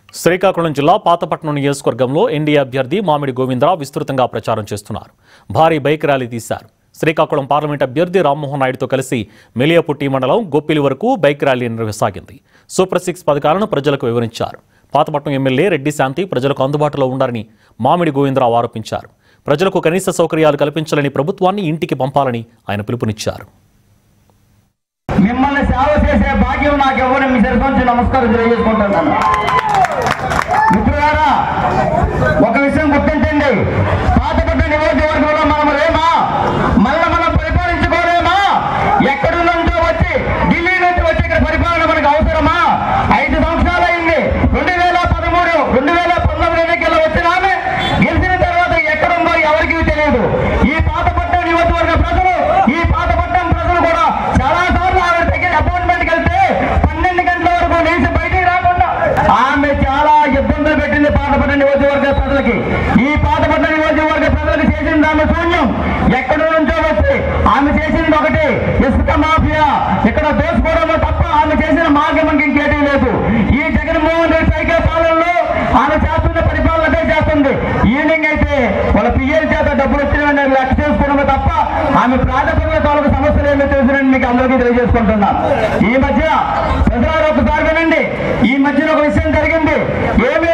శ్రీకాకుళం జిల్లా పాతపట్నం నియోజకవర్గంలో ఎన్డీఏ అభ్యర్థి మామిడి గోవిందరావు విస్తృతంగా ప్రచారం చేస్తున్నారు భారీ బైక్ ర్యాలీ తీశారు శ్రీకాకుళం పార్లమెంట్ అభ్యర్థి రామ్మోహన్ నాయుడుతో కలిసి మెలియాపుట్టి మండలం గొప్పిలి వరకు బైక్ ర్యాలీ నిర్వహిసాగింది సూపర్ సిక్స్ పథకాలను ప్రజలకు వివరించారు పాతపట్నం ఎమ్మెల్యే రెడ్డి శాంతి ప్రజలకు అందుబాటులో ఉండాలని మామిడి గోవిందరావు ఆరోపించారు ప్రజలకు కనీస సౌకర్యాలు కల్పించాలని ప్రభుత్వాన్ని ఇంటికి పంపాలని ఆయన పిలుపునిచ్చారు మిమ్మల్ని సేవ చేసే భాగ్యం నాకు ఎవరు మీ సరిపంచి నమస్కారం తెలియజేసుకుంటున్నాను మిత్రులారా ఒక విషయం గుర్తించండి పాతపట్ట నియోజకవర్గంలో మనం రేమా మళ్ళీ మనం పరిపాలించుకోలేమా ఎక్కడి నుంచో వచ్చి ఢిల్లీ నుంచి వచ్చి ఇక్కడ పరిపాలన మనకు అవసరమా ఐదు సంవత్సరాలు అయింది రెండు వేల పదమూడు రెండు వేల పంతొమ్మిది ఎన్నికల్లో వచ్చిన ఆమె గెలిచిన తర్వాత ఎక్కడుందో ఎవరికీ తెలియదు ఈ పాతపట్నం నియోజకవర్గ ప్రజలు ఈ పాతపట్నం ప్రజలు కూడా చాలా సార్లు ఆవిడ దగ్గర అపాయింట్మెంట్కి వెళ్తే పన్నెండు గంటల వరకు లేచి బయటికి రాకుండా ఆమె చాలా ఇబ్బందులు పెట్టింది పాతపట్నం నియోజకవర్గ ప్రజలకి ఈ పాతపట్నం నియోజకవర్గ ప్రజలకు చేసింది ఆమె శూన్యం ఎక్కడి నుంచో వచ్చి ఆమె చేసింది ఒకటి ఇసుక మాఫియా ఇక్కడ దోసుకోవడంలో తప్ప ఆమె చేసిన మార్గం మనకి ఇంకేమీ లేదు ఈ జగన్మోహన్ రెడ్డి సైకిల్ పాలనలో ఆమె చేస్తున్న పరిపాలనకే చేస్తుంది ఈవినింగ్ అయితే వాళ్ళ పిఎల్ చేత డబ్బులు వచ్చిన లెక్క చేసుకోవడమే తప్ప ఆమె ప్రాథమిక తాలూకు సమస్యలు ఏమీ తెలుసునని మీకు అందరికీ తెలియజేసుకుంటున్నాను ఈ మధ్య ప్రజలు ఒకసారి వినండి ఈ మధ్యన ఒక విషయం జరిగింది ఏమీ